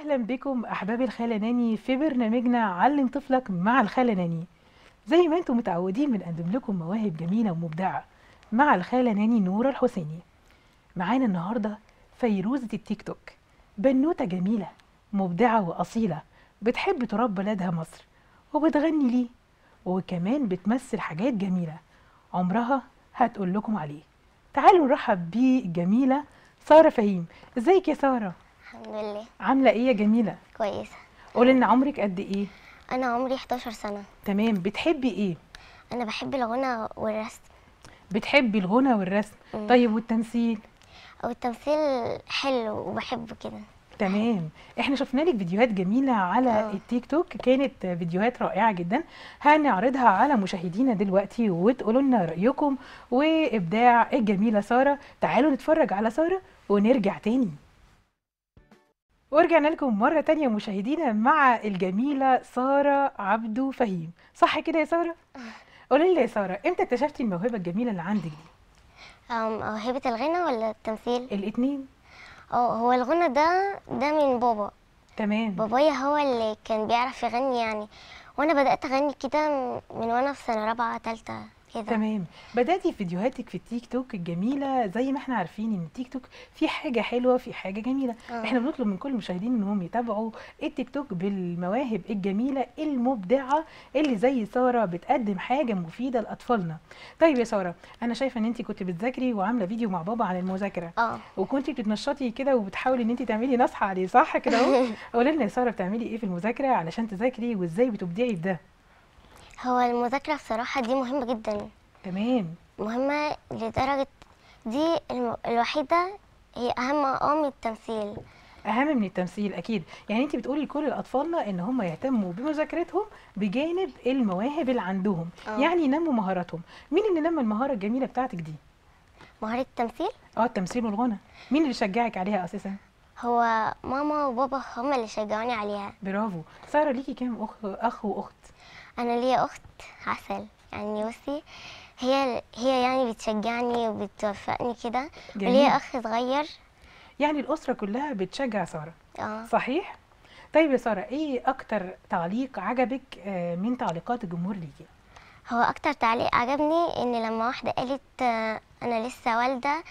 اهلا بكم احبابي الخاله ناني في برنامجنا علم طفلك مع الخاله ناني زي ما انتم متعودين بنقدم لكم مواهب جميله ومبدعه مع الخاله ناني نوره الحسيني معانا النهارده فيروزه التيك توك بنوته جميله مبدعه واصيله بتحب تراب بلدها مصر وبتغني ليه وكمان بتمثل حاجات جميله عمرها هتقول لكم عليه تعالوا نرحب بالجميله ساره فهيم ازيك يا ساره الحمد لله عامله ايه يا جميله كويسة قولي لنا عمرك قد ايه أنا عمري 11 سنة تمام بتحبي ايه أنا بحب الغنى والرسم بتحبي الغنى والرسم مم. طيب والتمثيل أو التمثيل حلو وبحبه كده تمام احنا شفنا لك فيديوهات جميلة على آه. التيك توك كانت فيديوهات رائعة جدا هنعرضها على مشاهدينا دلوقتي وتقولوا لنا رأيكم وإبداع الجميلة سارة تعالوا نتفرج على سارة ونرجع تاني ورجعنا لكم مرة تانية مشاهدينا مع الجميلة سارة عبدو فهيم صح كده يا سارة؟ قولي لي يا سارة امتى اكتشفتي الموهبة الجميلة اللي عندك دي؟ أم، موهبة الغنى ولا التمثيل الاتنين اه هو الغنى ده ده من بابا تمام بابايا هو اللي كان بيعرف يغني يعني وأنا بدأت أغني كده من وأنا في سنة رابعة تالتة كده تمام بدأتي فيديوهاتك في التيك توك الجميلة زي ما احنا عارفين ان التيك توك في حاجة حلوة في حاجة جميلة آه. احنا بنطلب من كل المشاهدين انهم يتابعوا التيك توك بالمواهب الجميلة المبدعة اللي زي سارة بتقدم حاجة مفيدة لأطفالنا طيب يا سارة انا شايفة ان انت كنت بتذاكري وعاملة فيديو مع بابا عن المذاكرة اه وكنت بتتنشطي كده وبتحاولي ان انت تعملي نصح عليه صح كده اهو قولي لنا يا سارة بتعملي ايه في المذاكرة علشان تذاكري وازاي بتبدعي في ده هو المذاكرة بصراحة دي مهمة جدا تمام مهمة لدرجة دي الم- الوحيدة هي أهم اه من التمثيل اهم من التمثيل اكيد يعني انت بتقولي لكل اطفالنا ان هم يهتموا بمذاكرتهم بجانب المواهب اللي عندهم آه. يعني ينموا مهاراتهم مين اللي نمى المهاره الجميله بتاعتك دي مهارة التمثيل اه التمثيل والغنى مين اللي شجعك عليها اساسا هو ماما وبابا هما اللي شجعوني عليها برافو ساره ليكي كام اخ اخ واخت انا ليا اخت عسل يعني بصي هي هي يعني بتشجعني وبتوفقني كده جميل. وليا اخ صغير يعني الاسره كلها بتشجع ساره اه صحيح طيب يا ساره ايه اكتر تعليق عجبك آه، من تعليقات الجمهور ليكي هو اكتر تعليق عجبني ان لما واحده قالت آه، انا لسه والده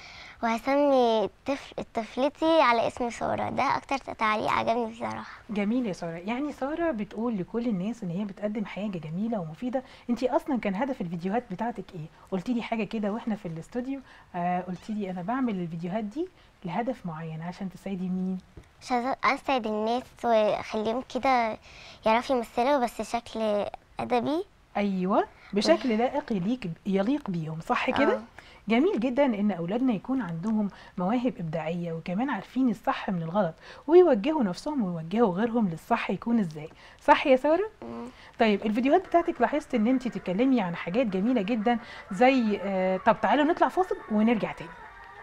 وهسمي طفل طفلتي على اسم ساره ده اكتر تعليق عجبني بصراحه جميل يا ساره يعني ساره بتقول لكل الناس ان هي بتقدم حاجه جميله ومفيده انت اصلا كان هدف الفيديوهات بتاعتك ايه قلتي لي حاجه كده واحنا في الاستوديو آه قلتي لي انا بعمل الفيديوهات دي لهدف معين عشان تساعدي مين عشان اسعد الناس واخليهم كده يعرفوا يمثلوا بس شكل ادبي ايوه بشكل لائق يليق يليق بيهم صح كده آه. جميل جدا ان اولادنا يكون عندهم مواهب ابداعيه وكمان عارفين الصح من الغلط ويوجهوا نفسهم ويوجهوا غيرهم للصح يكون ازاي صح يا ساره مم. طيب الفيديوهات بتاعتك لاحظت ان انت تتكلمي عن حاجات جميله جدا زي آه طب تعالوا نطلع فاصل ونرجع تاني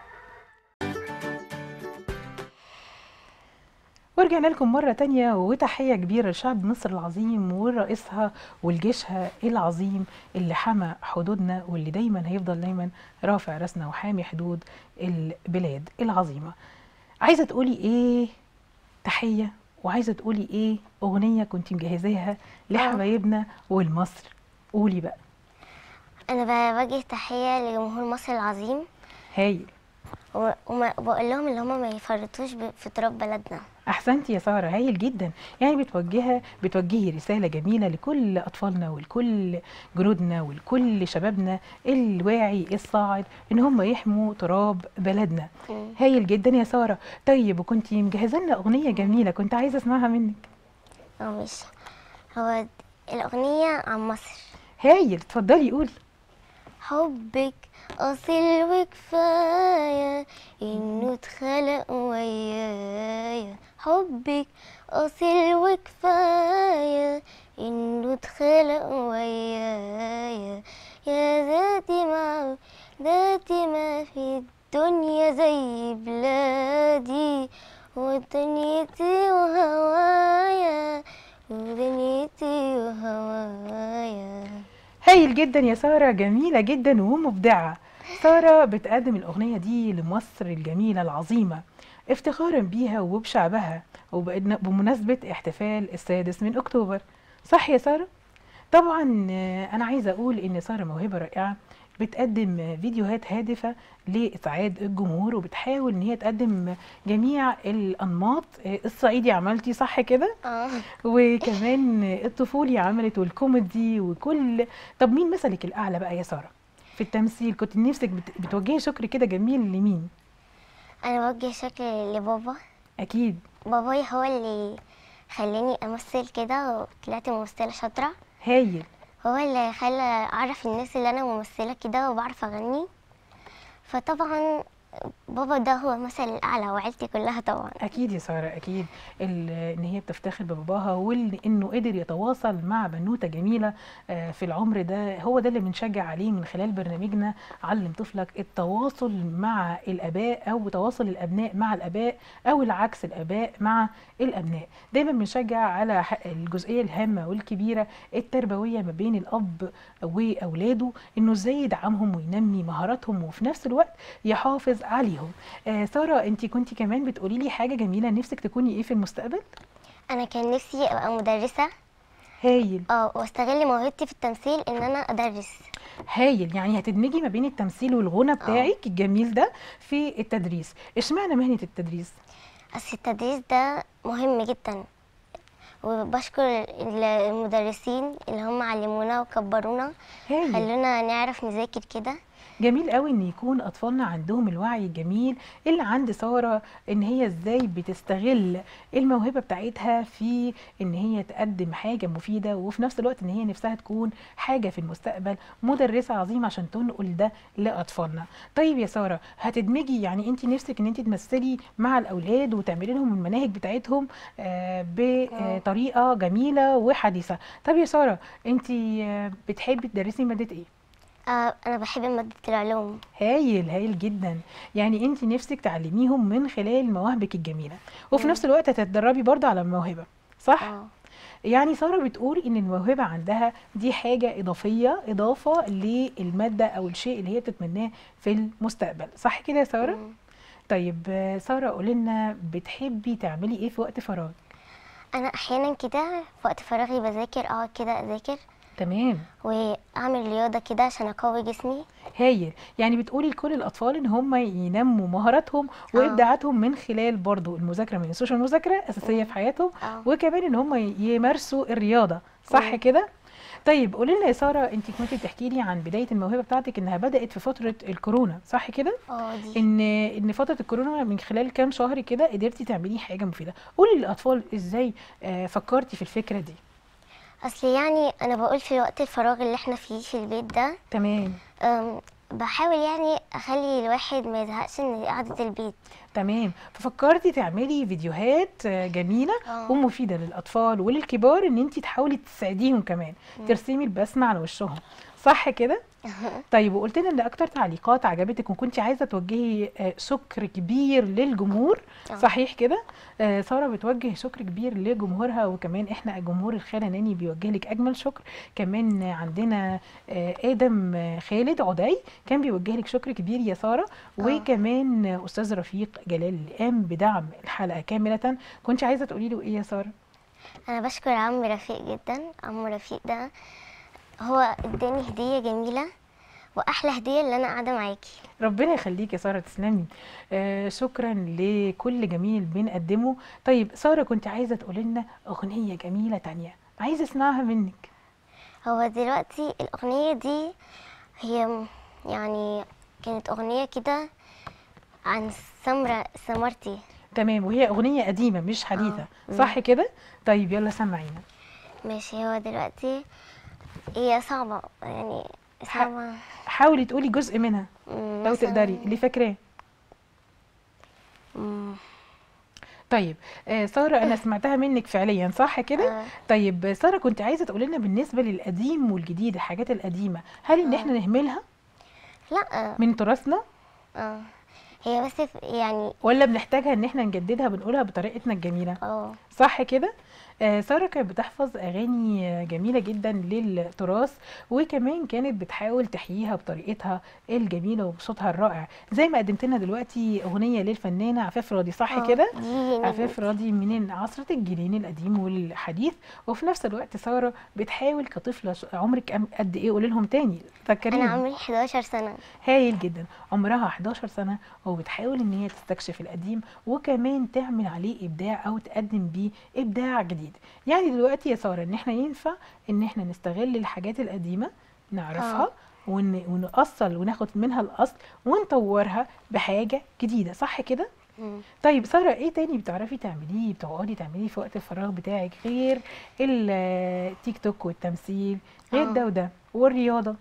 ورجعنا لكم مرة تانية وتحية كبيرة لشعب مصر العظيم ورئيسها والجيشها العظيم اللي حمى حدودنا واللي دايما هيفضل دايما رافع راسنا وحامي حدود البلاد العظيمة عايزة تقولي ايه تحية وعايزة تقولي ايه اغنية كنت مجهزاها لحبايبنا ولمصر قولي بقى انا بوجه تحيه لجمهور مصر العظيم هايل و- وما- وبقول لهم ان هم ما يفرطوش ب- في تراب بلدنا احسنتي يا ساره هايل جدا يعني بتوجهها بتوجهي رساله جميله لكل اطفالنا ولكل جنودنا ولكل شبابنا الواعي الصاعد ان هم يحموا تراب بلدنا مم. هايل جدا يا ساره طيب وكنتي مجهزه لنا اغنيه جميله كنت عايزه اسمعها منك اه ماشي هو الأغنية عن مصر هايل اتفضلي قولي حبك أصيل وكفاية إنه اتخلق ويايا حبك أصيل وكفاية إنه اتخلق ويايا يا ذاتي ما ذاتي ما في الدنيا زي بلادي ودنيتي وهوايا ودنيتي وهوايا هايل جدا يا ساره جميله جدا ومبدعه ساره بتقدم الاغنيه دي لمصر الجميله العظيمه افتخارا بيها وبشعبها وبمناسبة احتفال السادس من أكتوبر صح يا سارة؟ طبعا آه، أنا عايزة أقول إن سارة موهبة رائعة بتقدم فيديوهات هادفة لإسعاد الجمهور وبتحاول إن هي تقدم جميع الأنماط آه، الصعيدي عملتي صح كده؟ اه وكمان الطفولي عملت والكوميدي وكل طب مين مثلك الأعلى بقى يا سارة؟ في التمثيل كنت نفسك بت... بتوجهي شكر كده جميل لمين؟ انا بوجه شكل لبابا أكيد باباي هو اللي خلاني امثل كده وطلعت ممثله شاطره هايل هو اللي خلى اعرف الناس اللي انا ممثله كده وبعرف اغني فطبعا بابا ده هو مثل الاعلى وعيلتي كلها طبعا اكيد يا ساره اكيد ال- ان هي بتفتخر بباباها وانه قدر يتواصل مع بنوته جميله آه، في العمر ده هو ده اللي بنشجع عليه من خلال برنامجنا علم طفلك التواصل مع الاباء او تواصل الابناء مع الاباء او العكس الاباء مع الابناء دايما بنشجع على ح- الجزئيه الهامه والكبيره التربويه ما بين الاب واولاده انه ازاي يدعمهم وينمي مهاراتهم وفي نفس الوقت يحافظ عليهم آه ساره انت كنت كمان بتقولي لي حاجه جميله نفسك تكوني ايه في المستقبل انا كان نفسي ابقى مدرسه هايل اه واستغل موهبتي في التمثيل ان انا ادرس هايل يعني هتدمجي ما بين التمثيل والغنى بتاعك الجميل ده في التدريس اشمعنى مهنه التدريس اصل التدريس ده مهم جدا وبشكر ال- المدرسين اللي هم علمونا وكبرونا هايل خلونا نعرف نذاكر كده جميل قوي ان يكون اطفالنا عندهم الوعي الجميل اللي عند ساره ان هي ازاي بتستغل الموهبه بتاعتها في ان هي تقدم حاجه مفيده وفي نفس الوقت ان هي نفسها تكون حاجه في المستقبل مدرسه عظيمه عشان تنقل ده لاطفالنا طيب يا ساره هتدمجي يعني انت نفسك ان انت تمثلي مع الاولاد وتعملي لهم المناهج بتاعتهم آه، بطريقه جميله وحديثه طب يا ساره انت آه، بتحبي تدرسي ماده ايه آه انا بحب ماده العلوم هايل هايل جدا يعني انت نفسك تعلميهم من خلال مواهبك الجميله وفي مم. نفس الوقت هتتدربي برضه على الموهبه صح اه يعني ساره بتقول ان الموهبه عندها دي حاجه اضافيه اضافه للماده او الشيء اللي هي بتتمناه في المستقبل صح كده يا ساره مم. طيب آه، ساره قولي لنا بتحبي تعملي ايه في وقت فراغ انا احيانا كده في وقت فراغي بذاكر اقعد كده اذاكر تمام واعمل رياضه كده عشان اقوي جسمي هايل يعني بتقولي لكل الاطفال ان هم ينموا مهاراتهم وابداعاتهم من خلال برضو المذاكره من السوشيال مذاكره اساسيه في حياتهم اه وكمان ان هم يمارسوا الرياضه صح مم. كده طيب قولي لنا يا ساره انت كنت بتحكي لي عن بدايه الموهبه بتاعتك انها بدات في فتره الكورونا صح كده اه دي ان ان فتره الكورونا من خلال كام شهر كده قدرتي تعملي حاجه مفيده قولي للاطفال ازاي آه، فكرتي في الفكره دي اصل يعني انا بقول في وقت الفراغ اللي احنا فيه في البيت ده تمام أم، بحاول يعني اخلي الواحد ما يزهقش من قعده البيت تمام ففكرتي تعملي فيديوهات آه، جميله اه ومفيده للاطفال وللكبار ان انت تحاولي تساعديهم كمان مم. ترسمي البسمه على وشهم صح كده طيب وقلت لنا ان اكتر تعليقات عجبتك وكنت عايزه توجهي آه، شكر كبير للجمهور آه. صحيح كده آه، ساره بتوجه شكر كبير لجمهورها وكمان احنا جمهور الخاله ناني بيوجه لك اجمل شكر كمان عندنا آه، ادم آه، خالد عدي كان بيوجه لك شكر كبير يا ساره آه. وكمان آه، استاذ رفيق جلال اللي قام بدعم الحلقه كامله كنت عايزه تقولي له ايه يا ساره انا بشكر عم رفيق جدا عم رفيق ده هو اداني هديه جميله واحلى هديه اللي انا قاعده معاكي ربنا يخليك يا ساره تسلمي آه شكرا لكل جميل بنقدمه طيب ساره كنت عايزه تقولي لنا اغنيه جميله تانية عايزه اسمعها منك هو دلوقتي الاغنيه دي هي م- يعني كانت اغنيه كده عن سمرة سمرتي تمام وهي اغنيه قديمه مش حديثه آه. صح كده طيب يلا سمعينا ماشي هو دلوقتي هي صعبه يعني صعبه حاولي تقولي جزء منها مم، لو مثلاً- تقدري اللي فاكراه مم، طيب آه ساره انا سمعتها منك فعليا صح كده آه. طيب ساره كنت عايزه تقولي لنا بالنسبه للقديم والجديد الحاجات القديمه هل ان آه. احنا نهملها لا من تراثنا اه هي بس في- يعني ولا بنحتاجها ان احنا نجددها بنقولها بطريقتنا الجميله اه صح كده آه ساره كانت بتحفظ اغاني آه، جميله جدا للتراث وكمان كانت بتحاول تحييها بطريقتها الجميله وبصوتها الرائع زي ما قدمت لنا دلوقتي اغنيه للفنانه عفاف راضي صح آه، كده دي عفاف راضي من عصرة الجيلين القديم والحديث وفي نفس الوقت سارة بتحاول كطفلة ش- عمرك أم- قد ايه قولي لهم تاني انا فكريني عمري 11 سنة هايل جدا عمرها 11 سنة وبتحاول ان هي تستكشف القديم وكمان تعمل عليه ابداع او تقدم بيه ابداع جديد يعني دلوقتي يا سارة ان احنا ينفع ان احنا نستغل الحاجات القديمة نعرفها آه. ون... ونأصل وناخد منها الأصل ونطورها بحاجة جديدة صح كده؟ مم. طيب سارة ايه تاني بتعرفي تعمليه بتقعدي تعمليه في وقت الفراغ بتاعك غير التيك توك والتمثيل غير آه. ده وده والرياضة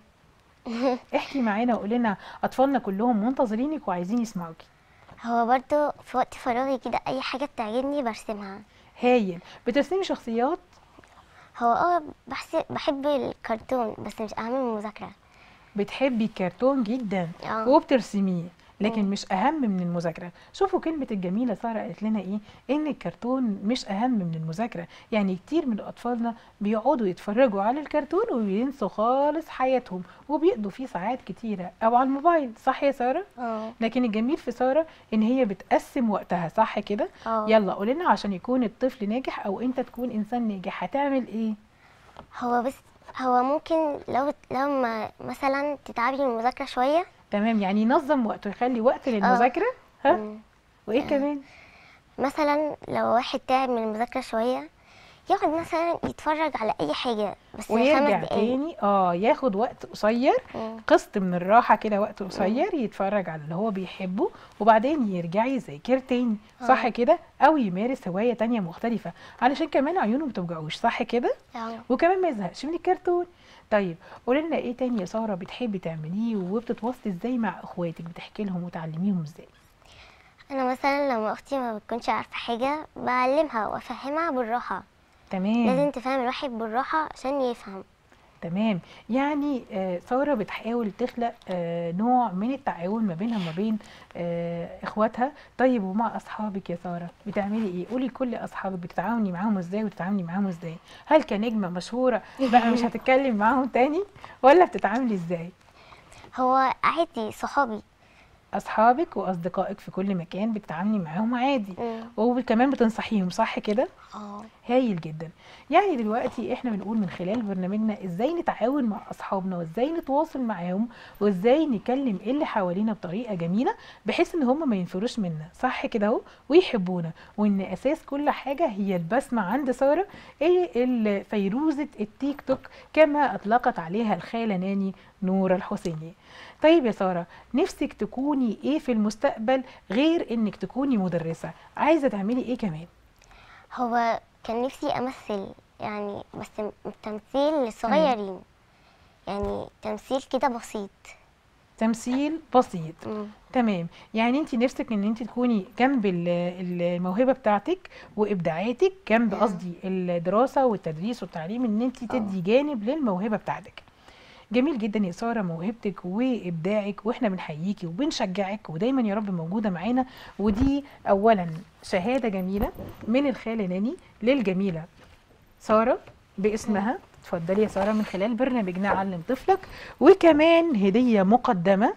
احكي معانا وقولي لنا اطفالنا كلهم منتظرينك وعايزين يسمعوكي هو برضو في وقت فراغي كده اي حاجة بتعجبني برسمها هايل بترسمي شخصيات هو اه بحس بحب الكرتون بس مش اهم من المذاكرة بتحبي الكرتون جدا اه وبترسميه لكن مم. مش اهم من المذاكره شوفوا كلمه الجميله ساره قالت لنا ايه ان الكرتون مش اهم من المذاكره يعني كتير من اطفالنا بيقعدوا يتفرجوا على الكرتون وبينسوا خالص حياتهم وبيقضوا فيه ساعات كتيره او على الموبايل صح يا ساره اه لكن الجميل في ساره ان هي بتقسم وقتها صح كده اه يلا قولي لنا عشان يكون الطفل ناجح او انت تكون انسان ناجح هتعمل ايه هو بس هو ممكن لو لو ما مثلا تتعبي من المذاكرة شوية تمام يعني ينظم وقته يخلي وقت للمذاكره ها مم. وايه كمان مثلا لو واحد تعب من المذاكرة شوية يقعد مثلا يتفرج على أي حاجة بس خمس ويرجع دقايق تاني اه ياخد وقت قصير مم. قسط من الراحة كده وقت قصير يتفرج على اللي هو بيحبه وبعدين يرجع يذاكر تاني صح آه. كده او يمارس هواية تانية مختلفة علشان كمان عيونه متوجعوش صح كده اه وكمان ما يزهقش من الكرتون طيب قولي لنا ايه تاني يا سارة بتحبي تعمليه وبتتواصلي ازاي مع اخواتك بتحكي لهم وتعلميهم ازاي أنا مثلا لما أختي ما بتكونش عارفة حاجة بعلمها وأفهمها بالراحة تمام لازم تفهم الواحد بالراحة عشان يفهم تمام يعني آه، سارة بتحاول تخلق آه، نوع من التعاون ما بينها وما بين آه، اخواتها طيب ومع اصحابك يا سارة بتعملي ايه قولي لكل اصحابك بتتعاوني معاهم ازاي وتتعاملي معاهم ازاي هل كنجمة مشهورة بقى مش هتتكلم معاهم تاني ولا بتتعاملي ازاي هو عادي صحابي اصحابك واصدقائك في كل مكان بتتعاملي معاهم عادي مم. وكمان بتنصحيهم صح كده اه هايل جدا يعني دلوقتي احنا بنقول من خلال برنامجنا ازاي نتعاون مع اصحابنا وازاي نتواصل معاهم وازاي نكلم اللي حوالينا بطريقه جميله بحيث ان هم ما ينفروش منا صح كده اهو ويحبونا وان اساس كل حاجه هي البسمه عند ساره ايه ال- فيروزه التيك توك كما اطلقت عليها الخاله ناني نور الحسيني طيب يا ساره نفسك تكوني ايه في المستقبل غير انك تكوني مدرسه عايزه تعملي ايه كمان هو كان نفسي أمثل يعني بس م- تمثيل للصغيرين يعني تمثيل كده بسيط تمثيل بسيط مم. تمام يعني انت نفسك ان انت تكوني جنب ال- ال- الموهبه بتاعتك وابداعاتك جنب آه. قصدي الدراسه والتدريس والتعليم ان انت تدي جانب للموهبه بتاعتك جميل جدا يا ساره موهبتك وابداعك واحنا بنحييكي وبنشجعك ودايما يا رب موجوده معانا ودي اولا شهاده جميله من الخاله ناني للجميله ساره باسمها اتفضلي يا ساره من خلال برنامجنا علم طفلك وكمان هديه مقدمه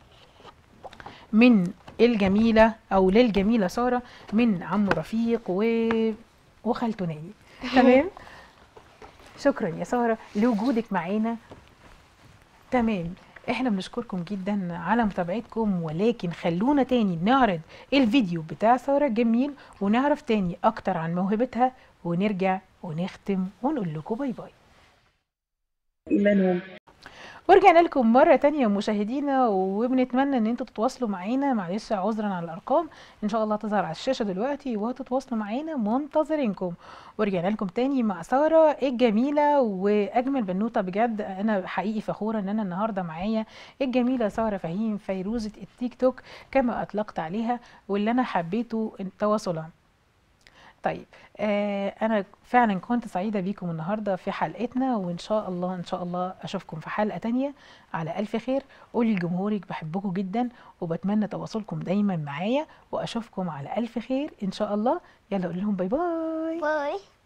من الجميله او للجميله ساره من عم رفيق و وخالته ناني تمام شكرا يا ساره لوجودك معانا تمام احنا بنشكركم جدا على متابعتكم ولكن خلونا تاني نعرض الفيديو بتاع ساره الجميل ونعرف تاني اكتر عن موهبتها ونرجع ونختم ونقول لكم باي باي إيمانهم ورجعنا لكم مرة تانية مشاهدينا وبنتمنى ان انتوا تتواصلوا معانا معلش عذرا على الارقام ان شاء الله تظهر على الشاشة دلوقتي وهتتواصلوا معانا منتظرينكم ورجعنا لكم تاني مع سارة الجميلة واجمل بنوتة بجد انا حقيقي فخورة ان انا النهاردة معايا الجميلة سارة فهيم فيروزة التيك توك كما اطلقت عليها واللي انا حبيته تواصلها طيب آه انا فعلا كنت سعيده بيكم النهارده في حلقتنا وان شاء الله ان شاء الله اشوفكم في حلقه تانية على الف خير قولي لجمهورك بحبكم جدا وبتمنى تواصلكم دايما معايا واشوفكم على الف خير ان شاء الله يلا قول لهم باي باي باي